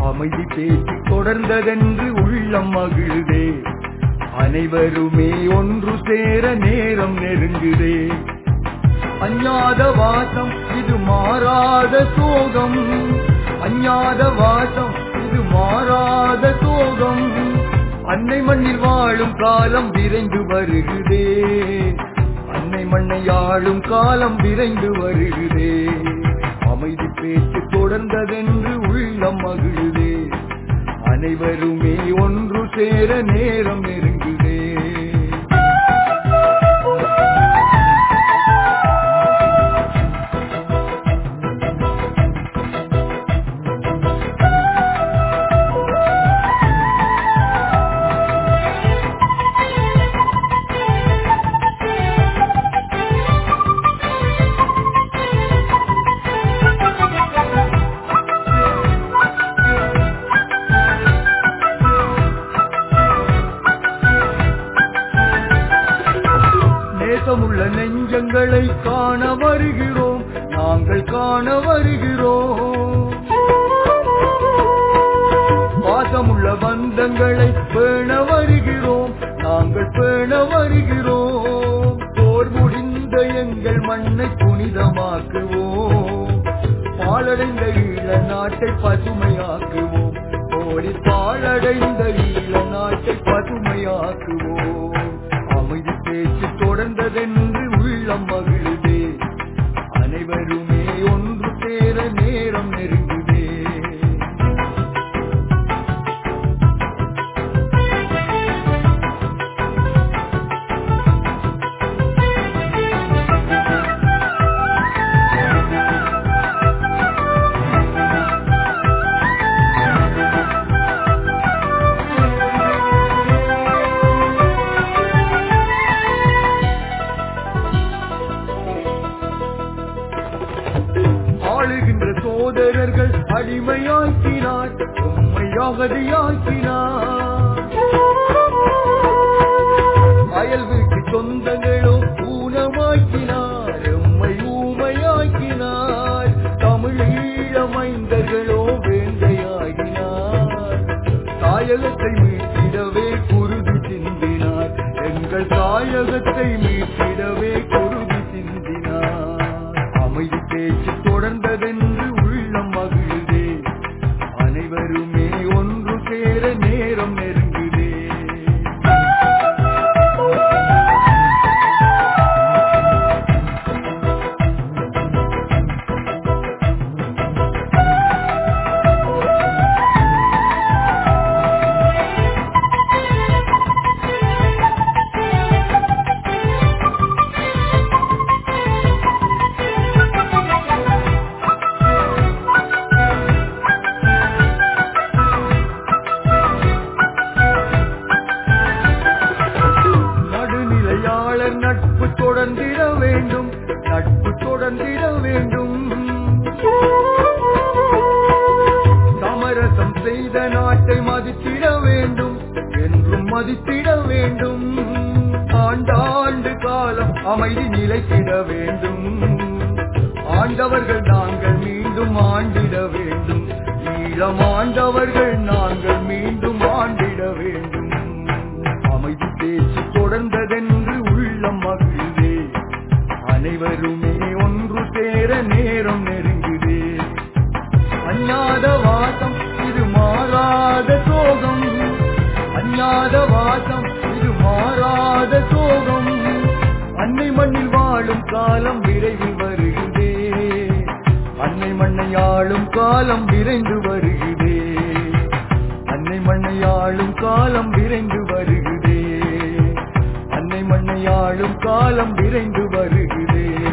அமைதி பேச்சு தொடர்ந்ததென்று உள்ளம் மகிழுதே அனைவருமே ஒன்று சேர நேரம் நெருங்குதே அஞ்ஞாத வாசம் இது மாறாத சோகம் அஞ்ஞாத வாசம் இது மாறாத சோகம் அன்னை மண்ணில் வாழும் காலம் விரைந்து வருகுதே அன்னை மண்ணை ஆளும் காலம் விரைந்து வருகுதே அமைதி பேச்சு தொடர்ந்ததென்று உள்ளம் மகிழுதே அனைவருமே ஒன்று சேர நேரம் நெருங்குதே நேசமுள்ள நெஞ்சங்களை காண வருகிறோம் நாங்கள் காண வருகிறோம் பாசமுள்ள பந்தங்களை பேண வருகிறோம் நாங்கள் பேண வருகிறோம் போர் முடிந்த எங்கள் மண்ணை புனிதமாக்குவோம் பாலடைந்த ஈழ நாட்டை பசுமையாக்குவோம் போரி பாழடைந்த ஈழ நாட்டை பசுமையாக்குவோம் அமைதி பேச்சு தொடர்ந்ததென்று உள்ளம் மகிழுதே அனைவருமே ஒன்று சேர நேரம் நெருங்குதே ஆளுகின்ற சோதரர்கள் அடிமையாக்கினார் உம்மை அகதியாக்கினார் அயல் வீட்டு சொந்தங்களோ ஊனமாக்கினார் உம்மை ஊமையாக்கினார் தமிழீழ மைந்தர்களோ வேந்தையாகினார் தாயகத்தை மீட்டிடவே குருதி சிந்தினார் எங்கள் தாயகத்தை மீட்டிடவே குருதி சிந்தினார் அமைதி பேச்சு தொடர்ந்ததென்று உள்ளம் மகிழுதே அனைவருமே ஒன்று சேர நேரம் நெருங்குதே நடுநிலையாளர் நட்பு தொடர்ந்திட வேண்டும் நட்பு தொடர்ந்திட வேண்டும் சமரசம் செய்த நாட்டை மதித்திட வேண்டும் என்றும் மதித்திட வேண்டும் ஆண்டாண்டு காலம் அமைதி நிலைத்திட வேண்டும் ஆண்டவர்கள் நாங்கள் மீண்டும் ஆண்டிட வேண்டும் ஈழம் ஆண்டவர்கள் நாங்கள் மீண்டும் ஆண்டிட வேண்டும் அமைதி பேச்சு தொடர்ந்ததென்று உள்ளம் மகிழ்ந்தே அனைவருமே ஒன்று சேர நேரம் நெருங்குதே அஞ்ஞாத வாசம் இது மாறாத சோகம் அஞ்ஞாத வாசம் இது மாறாத சோகம் அன்னை மண்ணில் வாழும் காலம் விரைவில் வருகிறதே அன்னை மண்ணை ஆளும் காலம் விரைந்து வருகிறதே அன்னை மண்ணை ஆளும் காலம் விரைந்து வருகிறதே அன்னை மண்ணை ஆளும் காலம் விரைந்து வருகிறதே